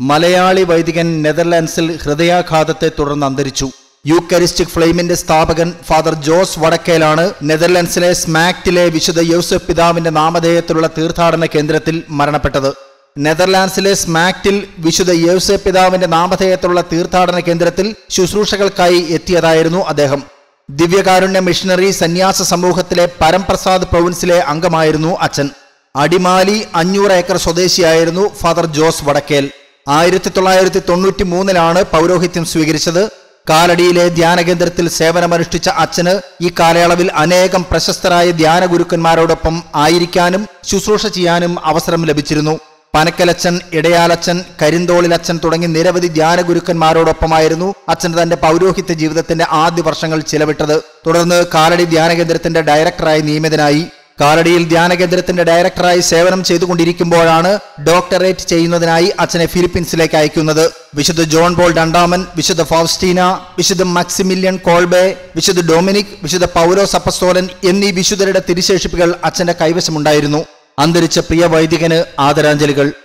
മലയാളി വൈദികൻ നെതർലാൻഡ്സിൽ ഹൃദയാഘാതത്തെ തുടർന്ന് അന്തരിച്ചു യൂക്കരിസ്റ്റിക് ഫ്ലെയിമിന്റെ സ്ഥാപകൻ ഫാദർ ജോസ് വടക്കേലാണ് നെതർലാൻഡ്സിലെ സ്മാക്റ്റിലെ വിശുദ്ധ യൂസഫ് പിതാവിന്റെ നാമധേയത്തിലുള്ള തീർത്ഥാടന കേന്ദ്രത്തിൽ മരണപ്പെട്ടത് നെതർലാൻഡ്സിലെ സ്മാക്റ്റിൽ വിശുദ്ധ യൂസഫ് പിതാവിന്റെ നാമധേയത്തിലുള്ള തീർത്ഥാടന കേന്ദ്രത്തിൽ ശുശ്രൂഷകൾക്കായി എത്തിയതായിരുന്നു അദ്ദേഹം ദിവ്യകാരുണ്യ മിഷണറി സന്യാസ സമൂഹത്തിലെ പരംപ്രസാദ് പ്രൊവിൻസിലെ അംഗമായിരുന്നു അച്ഛൻ അടിമാലി അഞ്ഞൂറ് ഏക്കർ സ്വദേശിയായിരുന്നു ഫാദർ ജോസ് വടക്കേൽ ആയിരത്തി തൊള്ളായിരത്തി തൊണ്ണൂറ്റി മൂന്നിലാണ് പൗരോഹിത്യം സ്വീകരിച്ചത് കാലടിയിലെ ധ്യാന കേന്ദ്രത്തിൽ സേവനമനുഷ്ഠിച്ച അച്ഛന് ഈ കാലയളവിൽ അനേകം പ്രശസ്തരായ ധ്യാന ഗുരുക്കന്മാരോടൊപ്പം ആയിരിക്കാനും ശുശ്രൂഷ ചെയ്യാനും അവസരം ലഭിച്ചിരുന്നു പനക്കലച്ചൻ ഇടയാലച്ചൻ കരിന്തോളിലച്ചൻ തുടങ്ങി നിരവധി ധ്യാന ഗുരുക്കന്മാരോടൊപ്പമായിരുന്നു അച്ഛൻ തന്റെ പൗരോഹിത്യ ജീവിതത്തിന്റെ ആദ്യ വർഷങ്ങൾ ചിലവിട്ടത് തുടർന്ന് കാലടി ധ്യാന കേന്ദ്രത്തിന്റെ ഡയറക്ടറായി നിയമിതനായി കാലടിയിൽ ധ്യാന കേന്ദ്രത്തിന്റെ ഡയറക്ടറായി സേവനം ചെയ്തുകൊണ്ടിരിക്കുമ്പോഴാണ് ഡോക്ടറേറ്റ് ചെയ്യുന്നതിനായി അച്ഛനെ ഫിലിപ്പീൻസിലേക്ക് അയക്കുന്നത് വിശുദ്ധ ജോൺ പോൾ രണ്ടാമൻ വിശുദ്ധ ഫൗസ്റ്റീന വിശുദ്ധ മാക്സിമില്യൻ കോൾബെ വിശുദ്ധ ഡൊമിനിക് വിശുദ്ധ പൗലോസ് അപ്പസ്തോലൻ എന്നീ വിശുദ്ധരുടെ തിരുശേഷിപ്പുകൾ അച്ഛന്റെ കൈവശമുണ്ടായിരുന്നു അന്തരിച്ച പ്രിയ വൈദികന് ആദരാഞ്ജലികൾ